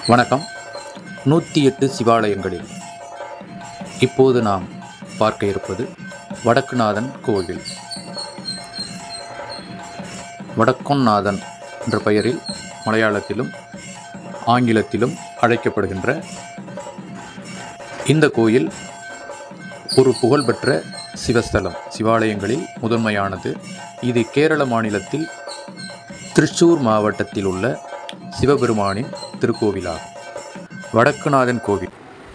வணக்கம் நூற்றி எட்டு சிவாலயங்களில் இப்போது நாம் பார்க்க இருப்பது வடக்குநாதன் கோவில் வடக்குநாதன் என்ற பெயரில் மலையாளத்திலும் ஆங்கிலத்திலும் அழைக்கப்படுகின்ற இந்த கோயில் ஒரு புகழ்பெற்ற சிவஸ்தலம் சிவாலயங்களில் முதன்மையானது இது கேரள மாநிலத்தில் திருச்சூர் மாவட்டத்தில் உள்ள சிவபெருமானின் திருக்கோவிலாகும் வடக்குநாதன் கோவில்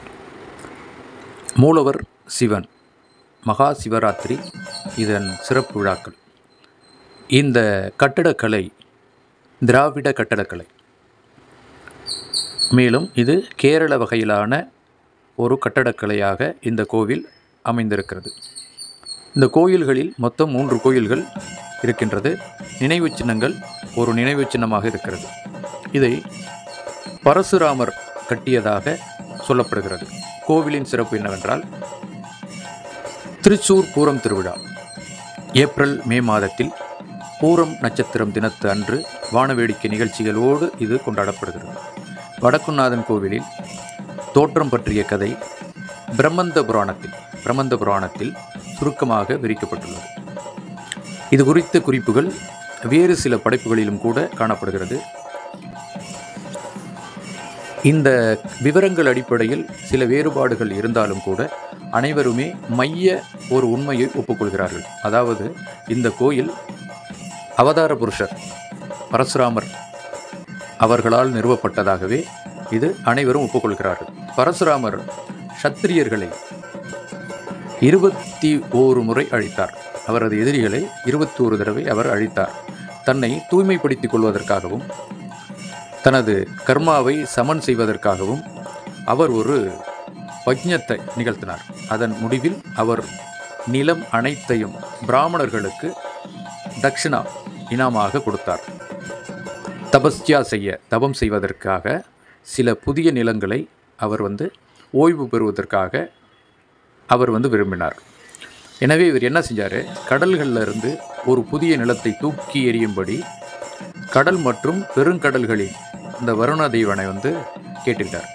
மூலவர் சிவன் மகா சிவராத்திரி இதன் சிறப்பு விழாக்கள் இந்த கட்டடக்கலை திராவிட கட்டடக்கலை மேலும் இது கேரள வகையிலான ஒரு கட்டடக்கலையாக இந்த கோவில் அமைந்திருக்கிறது இந்த கோயில்களில் மொத்தம் மூன்று கோயில்கள் இருக்கின்றது நினைவுச் சின்னங்கள் ஒரு நினைவுச் சின்னமாக இருக்கிறது இதை பரசுராமர் கட்டியதாக சொல்லப்படுகிறது கோவிலின் சிறப்பு என்னவென்றால் திருச்சூர் பூரம் திருவிழா ஏப்ரல் மே மாதத்தில் பூரம் நட்சத்திரம் தினத்து அன்று வானவேடிக்கை நிகழ்ச்சிகளோடு இது கொண்டாடப்படுகிறது வடக்குநாதன் கோவிலில் தோற்றம் பற்றிய கதை பிரம்மந்த புராணத்தில் பிரம்மந்த புராணத்தில் சுருக்கமாக விரிக்கப்பட்டுள்ளது இது குறித்த குறிப்புகள் வேறு சில படைப்புகளிலும் கூட காணப்படுகிறது இந்த விவரங்கள் அடிப்படையில் சில வேறுபாடுகள் இருந்தாலும் கூட அனைவருமே மைய ஒரு உண்மையை ஒப்புக்கொள்கிறார்கள் அதாவது இந்த கோயில் அவதார புருஷர் பரசுராமர் அவர்களால் நிறுவப்பட்டதாகவே இது அனைவரும் ஒப்புக்கொள்கிறார்கள் பரசுராமர் சத்திரியர்களை இருபத்தி ஓரு முறை அழித்தார் அவரது எதிரிகளை இருபத்தி ஒரு தடவை அவர் அழித்தார் தன்னை தூய்மைப்படுத்திக் கொள்வதற்காகவும் தனது கர்மாவை சமன் செய்வதற்காகவும் அவர் ஒரு பஜ்ஞத்தை நிகழ்த்தினார் அதன் முடிவில் அவர் நிலம் அனைத்தையும் பிராமணர்களுக்கு தட்சிணா இனாமாக கொடுத்தார் தபஸ்யா செய்ய தபம் செய்வதற்காக சில புதிய நிலங்களை அவர் வந்து ஓய்வு பெறுவதற்காக அவர் வந்து விரும்பினார் எனவே இவர் என்ன செஞ்சார் கடல்களில் இருந்து ஒரு புதிய நிலத்தை தூக்கி எறியும்படி கடல் மற்றும் பெருங்கடல்களின் இந்த வருண தெய்வனை வந்து கேட்டுக்கிட்டார்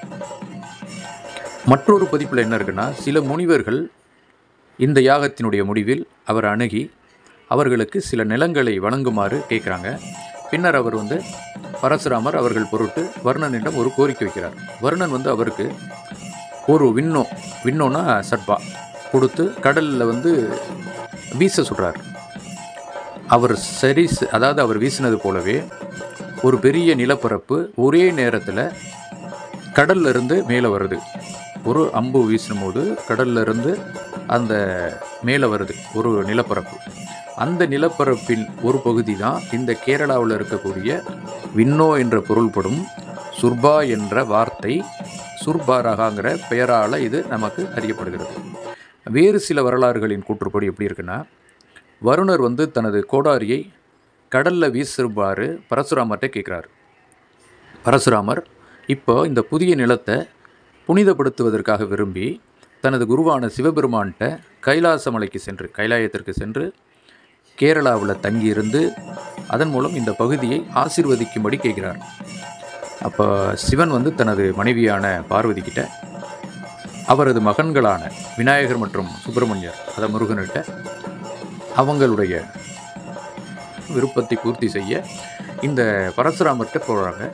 மற்றொரு பதிப்பில் என்ன இருக்குன்னா சில முனிவர்கள் இந்த யாகத்தினுடைய முடிவில் அவர் அணுகி அவர்களுக்கு சில நிலங்களை வழங்குமாறு கேட்குறாங்க பின்னர் அவர் வந்து பரசுராமர் அவர்கள் பொருட்டு வர்ணனிடம் ஒரு கோரிக்கை வைக்கிறார் வர்ணன் வந்து அவருக்கு ஒரு விண்ணோ விண்ணோன்னா சட்பா கொடுத்து கடலில் வந்து வீச சொல்கிறார் அவர் சரி அதாவது அவர் வீசினது போலவே ஒரு பெரிய நிலப்பரப்பு ஒரே நேரத்தில் கடல்ல இருந்து மேலே வருது ஒரு அம்பு வீசின போது கடல்ல இருந்து அந்த மேலே வருது ஒரு நிலப்பரப்பு அந்த நிலப்பரப்பின் ஒரு பகுதி தான் இந்த கேரளாவில் இருக்கக்கூடிய விண்ணோ என்ற பொருள்படும் சுர்பா என்ற வார்த்தை சுர்பாரகாங்கிற பெயரால் இது நமக்கு அறியப்படுகிறது வேறு சில வரலாறுகளின் கூற்றுப்படி எப்படி இருக்குன்னா வருணர் வந்து தனது கோடாரியை கடலில் வீசுபாரு பரசுராமர்கிட்ட கேட்குறாரு பரசுராமர் இப்போ இந்த புதிய நிலத்தை புனிதப்படுத்துவதற்காக விரும்பி தனது குருவான சிவபெருமான்கிட்ட கைலாச மலைக்கு சென்று கைலாயத்திற்கு சென்று கேரளாவில் தங்கியிருந்து அதன் மூலம் இந்த பகுதியை ஆசிர்வதிக்கும்படி கேட்கிறார் அப்போ சிவன் வந்து தனது மனைவியான பார்வதி கிட்ட அவரது மகன்களான விநாயகர் மற்றும் சுப்பிரமணியர் அதை முருகன்கிட்ட அவங்களுடைய விருப்பத்தை பூர்த்தி செய்ய இந்த பரசுராமர்கிட்ட போகிறாங்க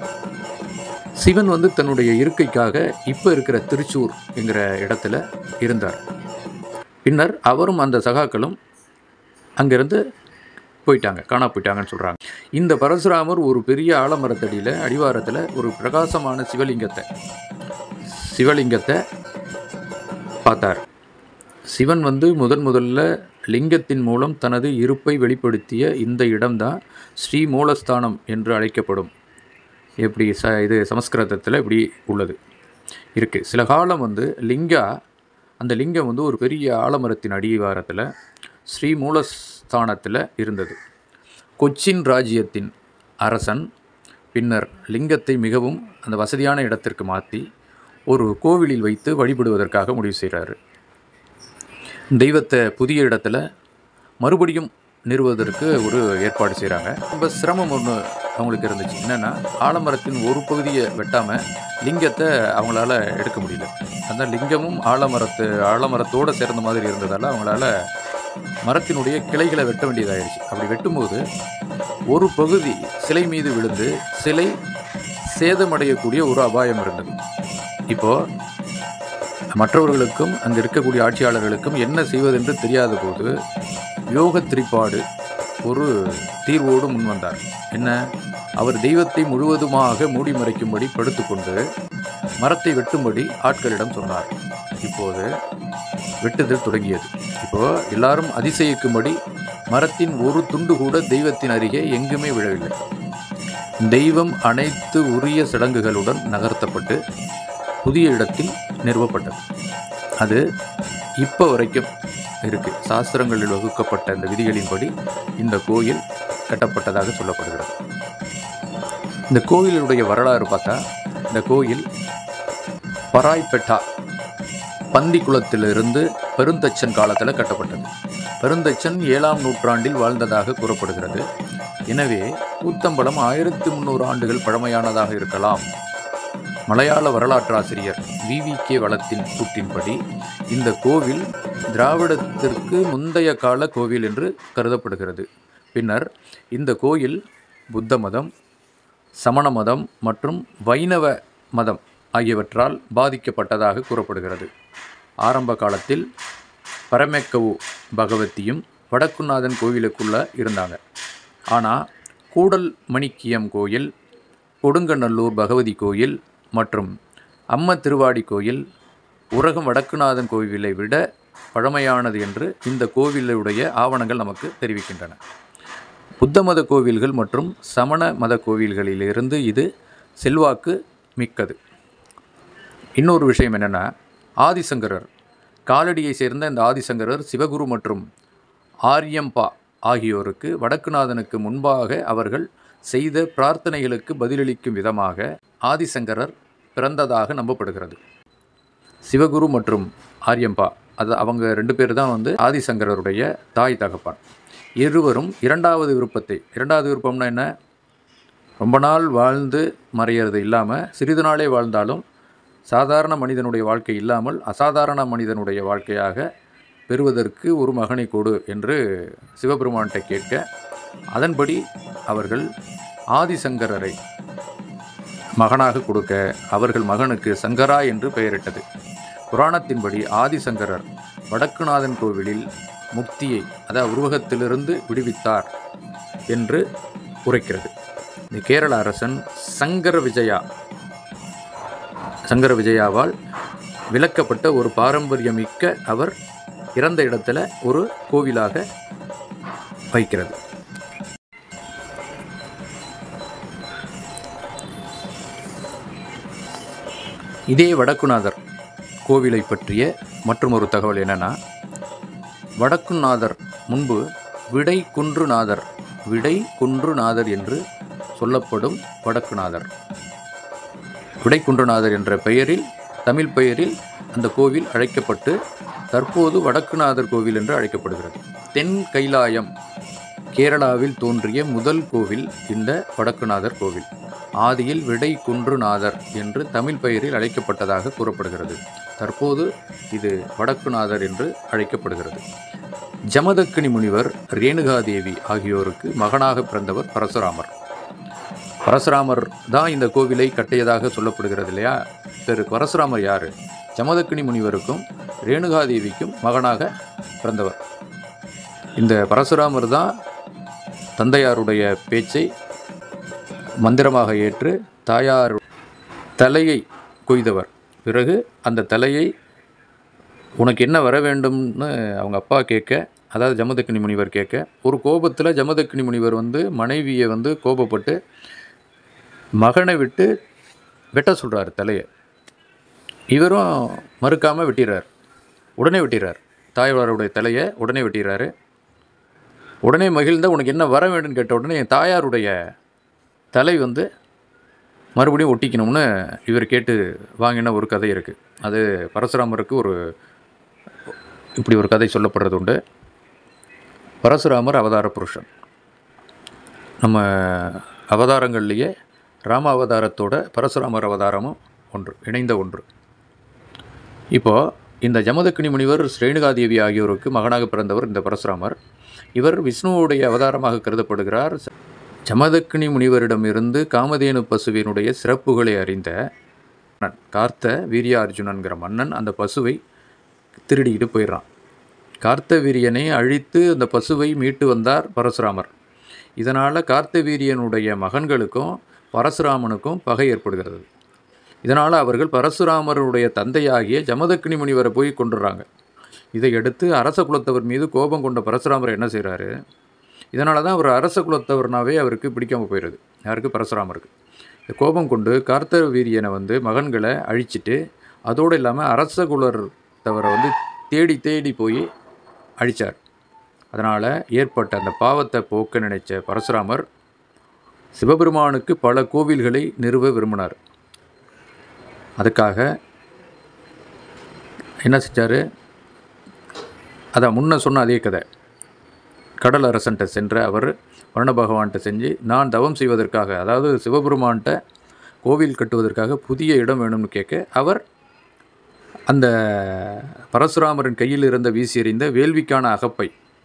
சிவன் வந்து தன்னுடைய இருக்கைக்காக இப்போ இருக்கிற திருச்சூர் என்கிற இடத்துல இருந்தார் பின்னர் அவரும் அந்த சகாக்களும் அங்கேருந்து போயிட்டாங்க காணா போயிட்டாங்கன்னு சொல்கிறாங்க இந்த பரசுராமர் ஒரு பெரிய ஆலமரத்தடியில் அடிவாரத்தில் ஒரு பிரகாசமான சிவலிங்கத்தை சிவலிங்கத்தை பார்த்தார் சிவன் வந்து முதன் முதல்ல லிங்கத்தின் மூலம் தனது இருப்பை வெளிப்படுத்திய இந்த இடம்தான் ஸ்ரீ மூலஸ்தானம் என்று அழைக்கப்படும் எப்படி ச இது சமஸ்கிருதத்தில் இப்படி உள்ளது இருக்குது சில காலம் வந்து லிங்கா அந்த லிங்கம் வந்து ஒரு பெரிய ஆலமரத்தின் அடிவாரத்தில் ஸ்ரீ மூலஸ்தானத்தில் இருந்தது கொச்சின் ராஜ்யத்தின் அரசன் பின்னர் லிங்கத்தை மிகவும் அந்த வசதியான இடத்திற்கு மாற்றி ஒரு கோவிலில் வைத்து வழிபடுவதற்காக முடிவு செய்கிறாரு தெய்வத்தை புதிய இடத்துல மறுபடியும் நிறுவுவதற்கு ஒரு ஏற்பாடு செய்கிறாங்க ரொம்ப சிரமம் ஒன்று அவங்களுக்கு இருந்துச்சு என்னென்னா ஆலமரத்தின் ஒரு பகுதியை வெட்டாமல் லிங்கத்தை அவங்களால எடுக்க முடியல அந்த லிங்கமும் ஆலமரத்து ஆலமரத்தோடு சேர்ந்த மாதிரி இருந்ததால் அவங்களால மரத்தினுடைய கிளைகளை வெட்ட வேண்டியதாயிருச்சு அப்படி வெட்டும்போது ஒரு பகுதி சிலை மீது விழுந்து சிலை சேதமடையக்கூடிய ஒரு அபாயம் இருந்தது இப்போ மற்றவர்களுக்கும் அங்கு இருக்கக்கூடிய ஆட்சியாளர்களுக்கும் என்ன செய்வதென்று தெரியாத போது யோக திரிப்பாடு ஒரு தீர்வோடு முன்வந்தார் என்ன அவர் தெய்வத்தை முழுவதுமாக மூடி மறைக்கும்படி படுத்துக்கொண்டு மரத்தை வெட்டும்படி ஆட்களிடம் சொன்னார் இப்போது வெட்டுதல் தொடங்கியது இப்போ எல்லாரும் அதிசயிக்கும்படி மரத்தின் ஒரு துண்டு கூட தெய்வத்தின் அருகே எங்குமே விழவில்லை தெய்வம் அனைத்து உரிய சடங்குகளுடன் நகர்த்தப்பட்டு புதிய இடத்தில் நிறுவப்பட்டது அது இப்போ வரைக்கும் இருக்கு சாஸ்திரங்களில் வகுக்கப்பட்ட இந்த விதிகளின்படி இந்த கோயில் கட்டப்பட்டதாக சொல்லப்படுகிறது இந்த கோயிலுடைய வரலாறு பார்த்தா இந்த கோயில் பராய்பெட்டா பந்தி குளத்திலிருந்து பெருந்தச்சன் காலத்தில் கட்டப்பட்டது பெருந்தச்சன் ஏழாம் நூற்றாண்டில் வாழ்ந்ததாக கூறப்படுகிறது எனவே கூத்தம்பலம் ஆயிரத்தி முந்நூறு ஆண்டுகள் பழமையானதாக இருக்கலாம் மலையாள வரலாற்றாசிரியர் வி வி கே வளத்தின் கூற்றின்படி இந்த கோவில் திராவிடத்திற்கு முந்தைய கால கோவில் என்று கருதப்படுகிறது பின்னர் இந்த கோயில் புத்த மதம் சமண மதம் மற்றும் வைணவ மதம் ஆகியவற்றால் பாதிக்கப்பட்டதாக கூறப்படுகிறது ஆரம்ப காலத்தில் பரமெக்கவு பகவதியும் வடக்குநாதன் கோவிலுக்குள்ள இருந்தாங்க ஆனால் கூடல் மணிக்கியம் கோயில் கொடுங்கநல்லூர் பகவதி கோயில் மற்றும் அம்ம திருவாடி கோயில் உரகம் வடக்குநாதன் கோவிலை விட பழமையானது என்று இந்த கோவிலுடைய ஆவணங்கள் நமக்கு தெரிவிக்கின்றன புத்த மத கோவில்கள் மற்றும் சமண மத கோவில்களிலிருந்து இது செல்வாக்கு மிக்கது இன்னொரு விஷயம் என்னென்னா ஆதிசங்கரர் காலடியை சேர்ந்த இந்த ஆதிசங்கரர் சிவகுரு மற்றும் ஆரியம்பா ஆகியோருக்கு வடக்குநாதனுக்கு முன்பாக அவர்கள் செய்த பிரார்த்தனைகளுக்கு பதிலளிக்கும் விதமாக ஆதிசங்கரர் பிறந்ததாக நம்பப்படுகிறது சிவகுரு மற்றும் ஆரியம்பா அது அவங்க ரெண்டு பேர் தான் வந்து ஆதிசங்கரருடைய தாய் தகப்பான் இருவரும் இரண்டாவது விருப்பத்தை இரண்டாவது விருப்பம்னா என்ன ரொம்ப நாள் வாழ்ந்து மறையிறது இல்லாமல் சிறிது நாளே வாழ்ந்தாலும் சாதாரண மனிதனுடைய வாழ்க்கை இல்லாமல் அசாதாரண மனிதனுடைய வாழ்க்கையாக பெறுவதற்கு ஒரு மகனை கொடு என்று சிவபெருமான்கிட்ட கேட்க அதன்படி அவர்கள் ஆதிசங்கரரை மகனாக கொடுக்க அவர்கள் மகனுக்கு சங்கரா என்று பெயரிட்டது புராணத்தின்படி ஆதிசங்கரர் வடக்குநாதன் கோவிலில் முக்தியை அதாவது உருவகத்திலிருந்து விடுவித்தார் என்று உரைக்கிறது இந்த கேரள அரசன் சங்கர விஜயா சங்கர விஜயாவால் விளக்கப்பட்ட ஒரு பாரம்பரியமிக்க அவர் இறந்த இடத்துல ஒரு கோவிலாக வைக்கிறது இதே வடக்குநாதர் கோவிலை பற்றிய மற்றும் ஒரு தகவல் என்னன்னா வடக்குநாதர் முன்பு விடை குன்றுநாதர் விடை குன்றுநாதர் என்று சொல்லப்படும் வடக்குநாதர் விடை குன்றுநாதர் என்ற பெயரில் தமிழ் பெயரில் அந்த கோவில் அழைக்கப்பட்டு தற்போது வடக்குநாதர் கோவில் என்று அழைக்கப்படுகிறது தென் கைலாயம் கேரளாவில் தோன்றிய முதல் கோவில் இந்த வடக்குநாதர் கோவில் ஆதியில் விடை குன்றுநாதர் என்று தமிழ் பெயரில் அழைக்கப்பட்டதாக கூறப்படுகிறது தற்போது இது வடக்குநாதர் என்று அழைக்கப்படுகிறது ஜமதக்கினி முனிவர் ரேணுகாதேவி ஆகியோருக்கு மகனாக பிறந்தவர் பரசுராமர் பரசுராமர் தான் இந்த கோவிலை கட்டியதாக சொல்லப்படுகிறது இல்லையா திரு பரசுராமர் யார் ஜமதக்கினி முனிவருக்கும் ரேணுகாதேவிக்கும் மகனாக பிறந்தவர் இந்த பரசுராமர் தான் தந்தையாருடைய பேச்சை மந்திரமாக ஏற்று தாயார் தலையை கொய்தவர் பிறகு அந்த தலையை உனக்கு என்ன வர வேண்டும்னு அவங்க அப்பா கேட்க அதாவது ஜமதக்கினி முனிவர் கேட்க ஒரு கோபத்தில் ஜமதக்கினி முனிவர் வந்து மனைவியை வந்து கோபப்பட்டு மகனை விட்டு வெட்ட சொல்கிறார் தலையை இவரும் மறுக்காமல் வெட்டிடுறார் உடனே வெட்டிடுறார் தாயாருடைய தலையை உடனே வெட்டிடுறாரு உடனே மகிழ்ந்த உனக்கு என்ன வர வேண்டும்னு கேட்ட உடனே என் தாயாருடைய தலை வந்து மறுபடியும் ஒட்டிக்கணும்னு இவர் கேட்டு வாங்கின ஒரு கதை இருக்குது அது பரசுராமருக்கு ஒரு இப்படி ஒரு கதை சொல்லப்படுறது உண்டு பரசுராமர் அவதார புருஷன் நம்ம அவதாரங்கள்லேயே ராம அவதாரத்தோட பரசுராமர் அவதாரமும் ஒன்று இணைந்த ஒன்று இப்போது இந்த ஜமதக்கினி முனிவர் ஸ்ரேணுகாதேவி ஆகியோருக்கு மகனாக பிறந்தவர் இந்த பரசுராமர் இவர் விஷ்ணுவுடைய அவதாரமாக கருதப்படுகிறார் ஜமதக்கினி முனிவரிடமிருந்து காமதேனு பசுவினுடைய சிறப்புகளை அறிந்த மன்னன், கார்த்த வீரியார்ஜுனன்கிற மன்னன் அந்த பசுவை திருடிக்கிட்டு போயிடுறான் கார்த்த வீரியனை அழித்து அந்த பசுவை மீட்டு வந்தார் பரசுராமர் இதனால் கார்த்த வீரியனுடைய மகன்களுக்கும் பரசுராமனுக்கும் பகை ஏற்படுகிறது இதனால் அவர்கள் பரசுராமருடைய தந்தையாகிய ஜமதக்கினி முனிவரை போய் கொண்டுடுறாங்க இதை அடுத்து அரச குலத்தவர் மீது கோபம் கொண்ட பரசுராமர் என்ன செய்கிறாரு இதனால தான் அவர் அரச குலத்தவர்னாவே அவருக்கு பிடிக்காம போயிடுது யாருக்கு பரசுராமருக்கு இந்த கோபம் கொண்டு கார்த்த வீரியனை வந்து மகன்களை அழிச்சிட்டு அதோடு இல்லாமல் அரச குலத்தவரை வந்து தேடி தேடி போய் அழித்தார் அதனால் ஏற்பட்ட அந்த பாவத்தை போக்க நினைச்ச பரசுராமர் சிவபெருமானுக்கு பல கோவில்களை நிறுவ விரும்பினார் அதுக்காக என்ன செஞ்சார் அதான் முன்ன சொன்ன அதே கதை கடல் அரசன்ட்ட சென்ற அவர் வருண பகவான்கிட்ட செஞ்சு நான் தவம் செய்வதற்காக அதாவது சிவபெருமான்கிட்ட கோவில் கட்டுவதற்காக புதிய இடம் வேணும்னு கேட்க அவர் அந்த பரசுராமரின் கையில் இருந்த வீசி எறிந்த வேள்விக்கான அகப்பை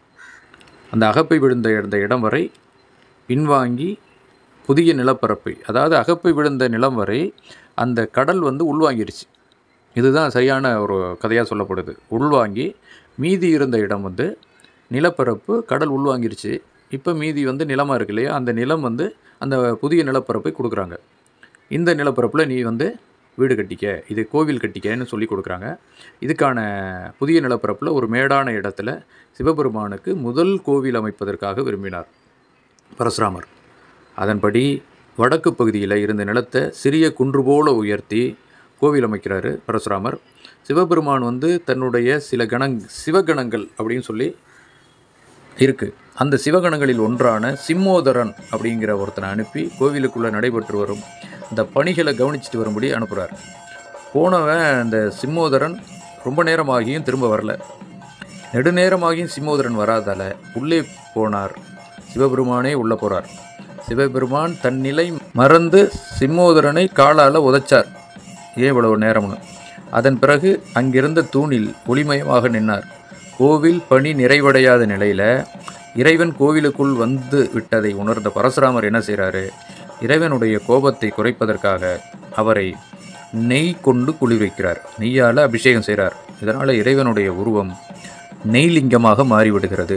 அந்த அகப்பை விழுந்த இந்த இடம் வரை பின்வாங்கி புதிய நிலப்பரப்பை அதாவது அகப்பை விழுந்த நிலம் வரை அந்த கடல் வந்து உள்வாங்கிருச்சு இதுதான் சரியான ஒரு கதையாக சொல்லப்படுது உள்வாங்கி மீதி இருந்த இடம் வந்து நிலப்பரப்பு கடல் உள்வாங்கிருச்சு இப்போ மீதி வந்து நிலமாக இருக்கு இல்லையா அந்த நிலம் வந்து அந்த புதிய நிலப்பரப்பை கொடுக்குறாங்க இந்த நிலப்பரப்பில் நீ வந்து வீடு கட்டிக்க இது கோவில் கட்டிக்கன்னு சொல்லி கொடுக்குறாங்க இதுக்கான புதிய நிலப்பரப்பில் ஒரு மேடான இடத்துல சிவபெருமானுக்கு முதல் கோவில் அமைப்பதற்காக விரும்பினார் பரசுராமர் அதன்படி வடக்கு பகுதியில் இருந்த நிலத்தை சிறிய குன்று போல உயர்த்தி கோவில் அமைக்கிறாரு பரசுராமர் சிவபெருமான் வந்து தன்னுடைய சில கணங் சிவகணங்கள் அப்படின்னு சொல்லி இருக்குது அந்த சிவகணங்களில் ஒன்றான சிம்மோதரன் அப்படிங்கிற ஒருத்தனை அனுப்பி கோவிலுக்குள்ளே நடைபெற்று வரும் இந்த பணிகளை கவனிச்சிட்டு வரும்படி அனுப்புகிறார் போனவன் அந்த சிம்மோதரன் ரொம்ப நேரமாகியும் திரும்ப வரல நெடுநேரமாகியும் சிம்மோதரன் வராதால உள்ளே போனார் சிவபெருமானே உள்ளே போகிறார் சிவபெருமான் தன் நிலை மறந்து சிம்மோதரனை காலால் உதைச்சார் ஏன் இவ்வளவு நேரம்னு அதன் பிறகு அங்கிருந்த தூணில் ஒளிமயமாக நின்னார் கோவில் பணி நிறைவடையாத நிலையில் இறைவன் கோவிலுக்குள் வந்து விட்டதை உணர்ந்த பரசுராமர் என்ன செய்கிறாரு இறைவனுடைய கோபத்தை குறைப்பதற்காக அவரை நெய் கொண்டு குளிர்விக்கிறார் நெய்யால் அபிஷேகம் செய்கிறார் இதனால் இறைவனுடைய உருவம் நெய்லிங்கமாக மாறிவிடுகிறது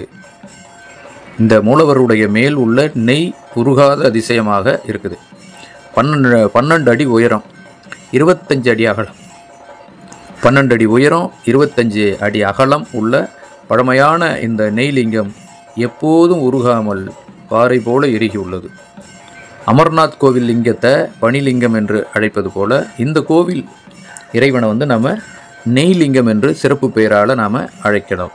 இந்த மூலவருடைய மேல் உள்ள நெய் உருகாத அதிசயமாக இருக்குது பன்னெண்டு பன்னெண்டு அடி உயரம் இருபத்தஞ்சு அடி அகலம் பன்னெண்டு அடி உயரம் இருபத்தஞ்சு அடி அகலம் உள்ள பழமையான இந்த நெய்லிங்கம் எப்போதும் உருகாமல் பாறை போல இறுகி உள்ளது அமர்நாத் கோவில் லிங்கத்தை பனிலிங்கம் என்று அழைப்பது போல இந்த கோவில் இறைவனை வந்து நம்ம நெய்லிங்கம் என்று சிறப்பு பெயரால் நாம் அழைக்கணும்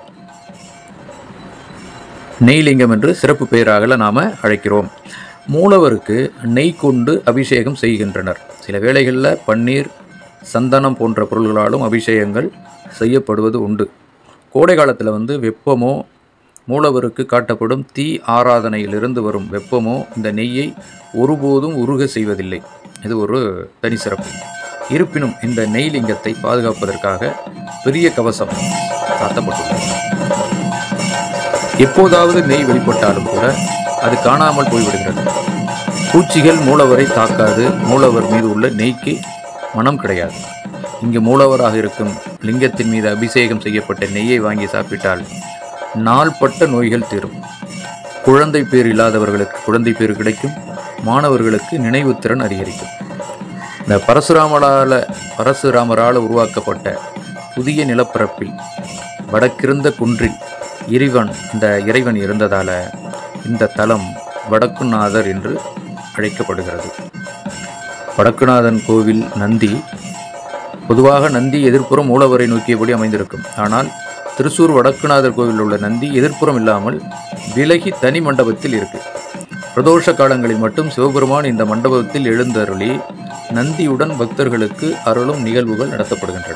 நெய்லிங்கம் என்று சிறப்பு பெயராக நாம் அழைக்கிறோம் மூலவருக்கு நெய் கொண்டு அபிஷேகம் செய்கின்றனர் சில வேளைகளில் பன்னீர் சந்தனம் போன்ற பொருள்களாலும் அபிஷேகங்கள் செய்யப்படுவது உண்டு கோடை காலத்தில் வந்து வெப்பமோ மூலவருக்கு காட்டப்படும் தீ ஆராதனையிலிருந்து வரும் வெப்பமோ இந்த நெய்யை ஒருபோதும் உருக செய்வதில்லை இது ஒரு தனி சிறப்பு இருப்பினும் இந்த நெய்லிங்கத்தை பாதுகாப்பதற்காக பெரிய கவசம் சாத்தப்பட்டுள்ளது எப்போதாவது நெய் வெளிப்பட்டாலும் கூட அது காணாமல் போய்விடுகிறது பூச்சிகள் மூலவரை தாக்காது மூலவர் மீது உள்ள நெய்க்கு மனம் கிடையாது இங்கு மூலவராக இருக்கும் லிங்கத்தின் மீது அபிஷேகம் செய்யப்பட்ட நெய்யை வாங்கி சாப்பிட்டால் நாள்பட்ட நோய்கள் தீரும் குழந்தை பேர் இல்லாதவர்களுக்கு குழந்தை பேர் கிடைக்கும் மாணவர்களுக்கு நினைவுத்திறன் அதிகரிக்கும் இந்த பரசுராமரால் பரசுராமரால் உருவாக்கப்பட்ட புதிய நிலப்பரப்பில் வடக்கிருந்த குன்றில் இறைவன் இந்த இறைவன் இருந்ததால் இந்த தலம் வடக்குநாதர் என்று அழைக்கப்படுகிறது வடக்குநாதன் கோவில் நந்தி பொதுவாக நந்தி எதிர்ப்புறம் மூலவரை நோக்கியபடி அமைந்திருக்கும் ஆனால் திருச்சூர் வடக்குநாதர் கோவிலில் உள்ள நந்தி எதிர்ப்புறம் இல்லாமல் விலகி தனி மண்டபத்தில் இருக்கு பிரதோஷ காலங்களில் மட்டும் சிவபெருமான் இந்த மண்டபத்தில் எழுந்தருளி நந்தியுடன் பக்தர்களுக்கு அருளும் நிகழ்வுகள் நடத்தப்படுகின்றன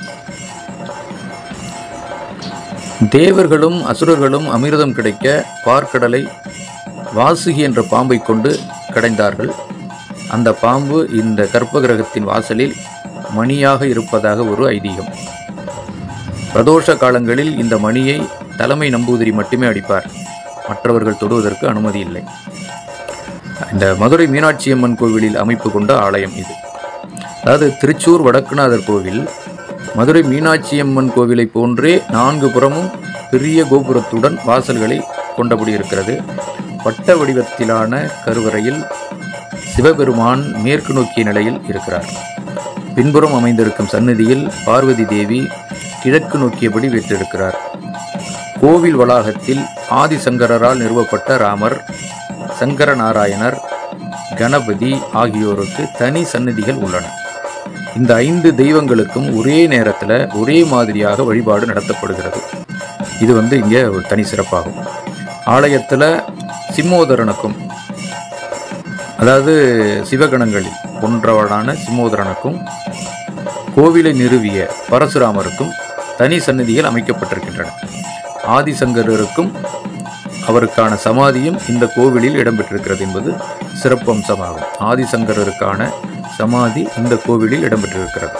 தேவர்களும் அசுரர்களும் அமிர்தம் கிடைக்க பார்க்கடலை வாசுகி என்ற பாம்பை கொண்டு கடைந்தார்கள் அந்த பாம்பு இந்த கர்ப்பகிரகத்தின் வாசலில் மணியாக இருப்பதாக ஒரு ஐதீகம் பிரதோஷ காலங்களில் இந்த மணியை தலைமை நம்பூதிரி மட்டுமே அடிப்பார் மற்றவர்கள் தொடுவதற்கு அனுமதி இல்லை இந்த மதுரை மீனாட்சி அம்மன் கோவிலில் அமைப்பு கொண்ட ஆலயம் இது அதாவது திருச்சூர் வடக்குநாதர் கோவில் மதுரை மீனாட்சி அம்மன் கோவிலை போன்றே நான்கு புறமும் பெரிய கோபுரத்துடன் வாசல்களை கொண்டபடி இருக்கிறது வட்ட வடிவத்திலான கருவறையில் சிவபெருமான் மேற்கு நோக்கிய நிலையில் இருக்கிறார் பின்புறம் அமைந்திருக்கும் சந்நிதியில் பார்வதி தேவி கிழக்கு நோக்கியபடி வீற்றிருக்கிறார் கோவில் வளாகத்தில் ஆதிசங்கரரால் நிறுவப்பட்ட ராமர் சங்கர நாராயணர் கணபதி ஆகியோருக்கு தனி சந்நிதிகள் உள்ளன இந்த ஐந்து தெய்வங்களுக்கும் ஒரே நேரத்தில் ஒரே மாதிரியாக வழிபாடு நடத்தப்படுகிறது இது வந்து இங்கே ஒரு தனி சிறப்பாகும் ஆலயத்தில் சிம்மோதரனுக்கும் அதாவது சிவகணங்களில் ஒன்றவனான சிம்மோதரனுக்கும் கோவிலை நிறுவிய பரசுராமருக்கும் தனி சந்நிதிகள் அமைக்கப்பட்டிருக்கின்றன ஆதிசங்கரருக்கும் அவருக்கான சமாதியும் இந்த கோவிலில் இடம்பெற்றிருக்கிறது என்பது சிறப்பு அம்சமாகும் ஆதிசங்கரருக்கான சமாதி இந்த கோவிலில் இடம்பெற்றிருக்கிறது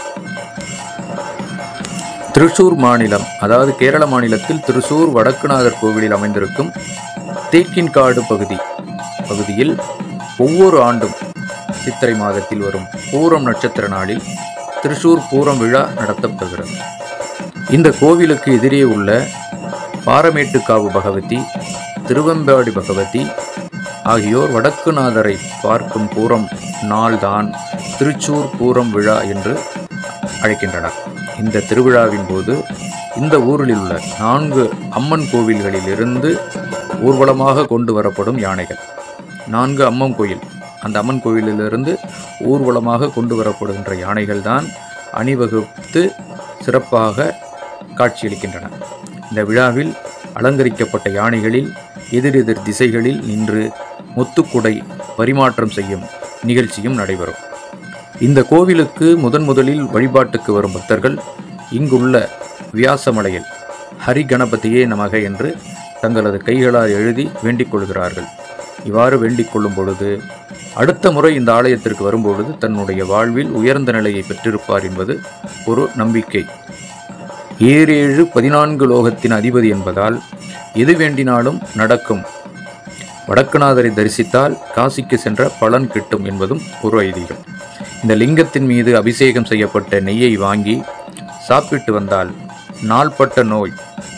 திருச்சூர் மாநிலம் அதாவது கேரள மாநிலத்தில் திருச்சூர் வடக்குநாதர் கோவிலில் அமைந்திருக்கும் தேக்கின்காடு பகுதி பகுதியில் ஒவ்வொரு ஆண்டும் சித்திரை மாதத்தில் வரும் பூரம் நட்சத்திர நாளில் திருச்சூர் பூரம் விழா நடத்தப்படுகிறது இந்த கோவிலுக்கு எதிரே உள்ள பாரமேட்டுக்காவு பகவதி திருவெம்பாடி பகவதி ஆகியோர் வடக்குநாதரை பார்க்கும் பூரம் நாள்தான் திருச்சூர் பூரம் விழா என்று அழைக்கின்றனர் இந்த திருவிழாவின் போது இந்த ஊரில் உள்ள நான்கு அம்மன் கோவில்களிலிருந்து ஊர்வலமாக கொண்டு வரப்படும் யானைகள் நான்கு அம்மன் கோயில் அந்த அம்மன் கோயிலிலிருந்து ஊர்வலமாக கொண்டு வரப்படுகின்ற யானைகள் தான் அணிவகுத்து சிறப்பாக காட்சியளிக்கின்றன இந்த விழாவில் அலங்கரிக்கப்பட்ட யானைகளில் எதிரெதிர் திசைகளில் நின்று முத்துக்குடை பரிமாற்றம் செய்யும் நிகழ்ச்சியும் நடைபெறும் இந்த கோவிலுக்கு முதன் முதலில் வழிபாட்டுக்கு வரும் பக்தர்கள் இங்குள்ள வியாசமலையில் ஹரி கணபதியே நமக என்று தங்களது கைகளால் எழுதி வேண்டிக் கொள்கிறார்கள் இவ்வாறு வேண்டிக் கொள்ளும் பொழுது அடுத்த முறை இந்த ஆலயத்திற்கு வரும்பொழுது தன்னுடைய வாழ்வில் உயர்ந்த நிலையை பெற்றிருப்பார் என்பது ஒரு நம்பிக்கை ஏழேழு பதினான்கு லோகத்தின் அதிபதி என்பதால் எது வேண்டினாலும் நடக்கும் வடக்குநாதரை தரிசித்தால் காசிக்கு சென்ற பலன் கிட்டும் என்பதும் ஒரு ஐதீகம் இந்த லிங்கத்தின் மீது அபிஷேகம் செய்யப்பட்ட நெய்யை வாங்கி சாப்பிட்டு வந்தால் நாள்பட்ட நோய்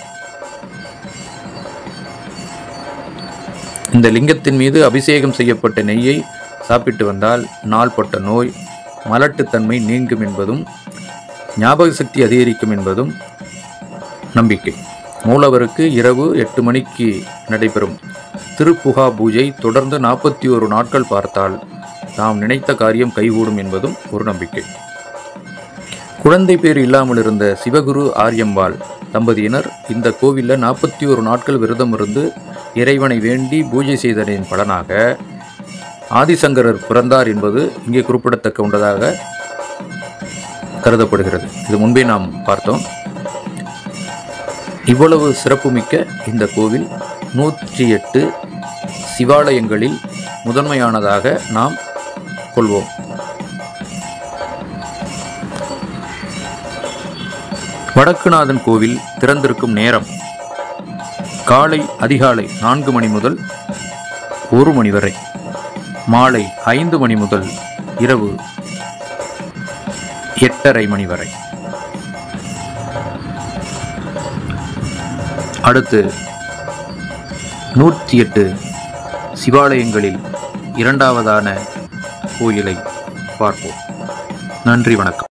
இந்த லிங்கத்தின் மீது அபிஷேகம் செய்யப்பட்ட நெய்யை சாப்பிட்டு வந்தால் நாள்பட்ட நோய் மலட்டுத்தன்மை நீங்கும் என்பதும் ஞாபக சக்தி அதிகரிக்கும் என்பதும் நம்பிக்கை மூலவருக்கு இரவு எட்டு மணிக்கு நடைபெறும் திருப்புகா பூஜை தொடர்ந்து நாற்பத்தி ஒரு நாட்கள் பார்த்தால் நாம் நினைத்த காரியம் கைகூடும் என்பதும் ஒரு நம்பிக்கை குழந்தை பேர் இல்லாமல் இருந்த சிவகுரு ஆரியம்பாள் தம்பதியினர் இந்த கோவிலில் நாற்பத்தி ஒரு நாட்கள் விரதம் இருந்து இறைவனை வேண்டி பூஜை செய்ததின் பலனாக ஆதிசங்கரர் பிறந்தார் என்பது இங்கே குறிப்பிடத்தக்க ஒன்றதாக கருதப்படுகிறது இது முன்பே நாம் பார்த்தோம் இவ்வளவு சிறப்புமிக்க இந்த கோவில் நூற்றி எட்டு சிவாலயங்களில் முதன்மையானதாக நாம் கொள்வோம் வடக்குநாதன் கோவில் திறந்திருக்கும் நேரம் காலை அதிகாலை நான்கு மணி முதல் ஒரு மணி வரை மாலை ஐந்து மணி முதல் இரவு எட்டரை மணி வரை அடுத்து நூற்றி எட்டு சிவாலயங்களில் இரண்டாவதான கோயிலை பார்ப்போம் நன்றி வணக்கம்